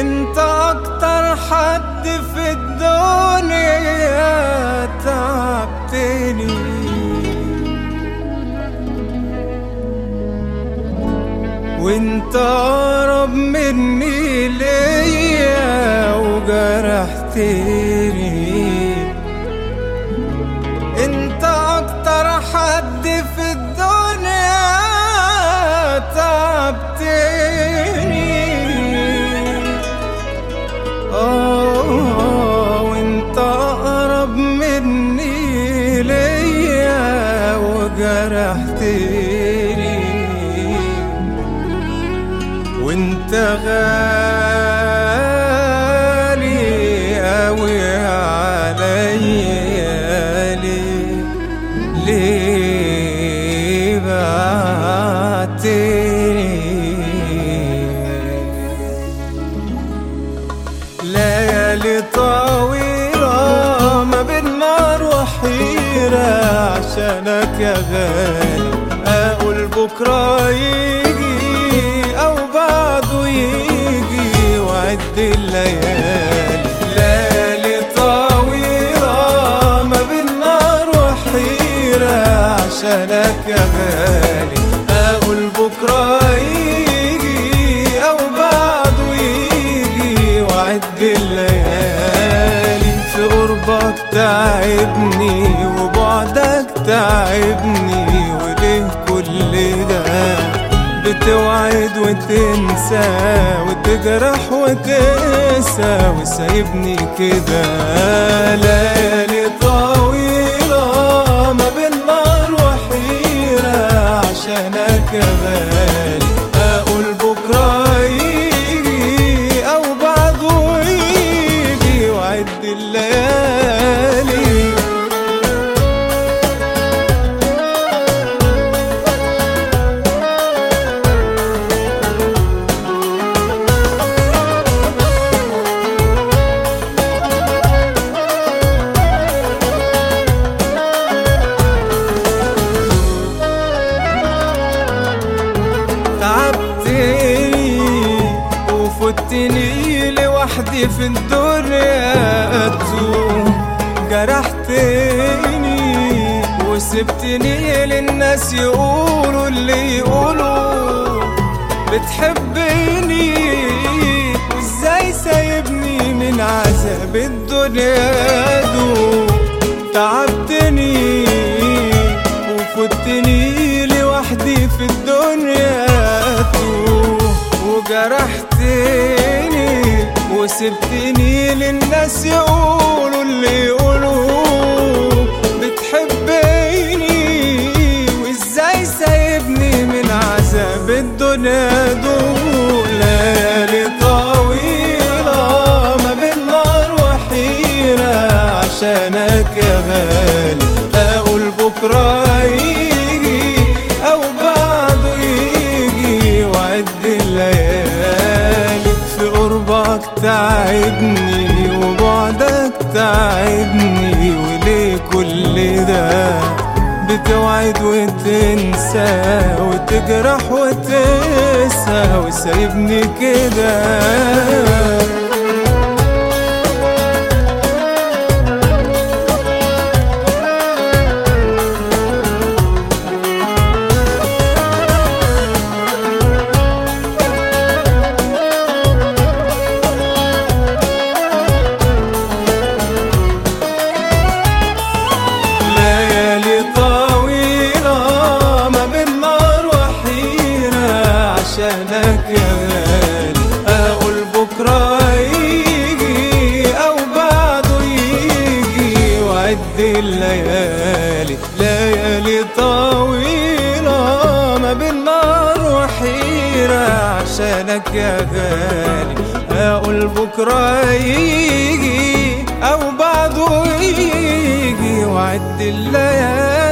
انت اكتر حد في الدنيا تعبتني وانت اقرب مني ليا وجرحتني انت اكتر حد في الدنيا تعبتني اه وانت اقرب مني ليا وجرحتني وانت غالي اوي عليا ليه ليه بعتني ليالي طويلة ما بين نار وحيرة عشانك يا غالي أقول بكرة يجي أو بعده يجي وعد الليالي ليالي طويلة ما بين نار وحيرة عشانك يا غالي أقول بكرة يجي أو بعده يجي وعد الليالي في قربك تعبني وبعدك تعبني وليه كل ده بتوعد وتنسى وتجرح وتنسى وسايبني كده ليالي طويلة ما بين نار وحيرة عشانك يا غالي أقول بكرة يجي أو بعده يجي وعد الليالي تعبتني وفتني لوحدي في الدنيا أتوه جرحتني وسبتني للناس يقولوا اللي يقولوا بتحبني وازاي سايبني من عذاب الدنيا دو تعبتني وفتني لوحدي في الدنيا توه وجرحتني وسبتني للناس يقولوا اللي يقولوا بتحبني وازاي سايبني من عذاب الدنيا دول ليالي طويلة ما بين نار وحيرة عشانك يا غالي أقول بكرة يجي أو بعده يجي وعد الليالي في قربك تعبني وبعدك تعبني وليه كل ده بتوعد وتنسى وتجرح وتنسى وسايبني كده ليالي طويلة ما بين نار وحيرة عشانك يا غالي أقول بكرة يجي أو بعده يجي وعد الليالي ليالي طويلة ما بين نار وحيرة عشانك يا غالي أقول بكرة يجي أو بعده يجي وعد الليالي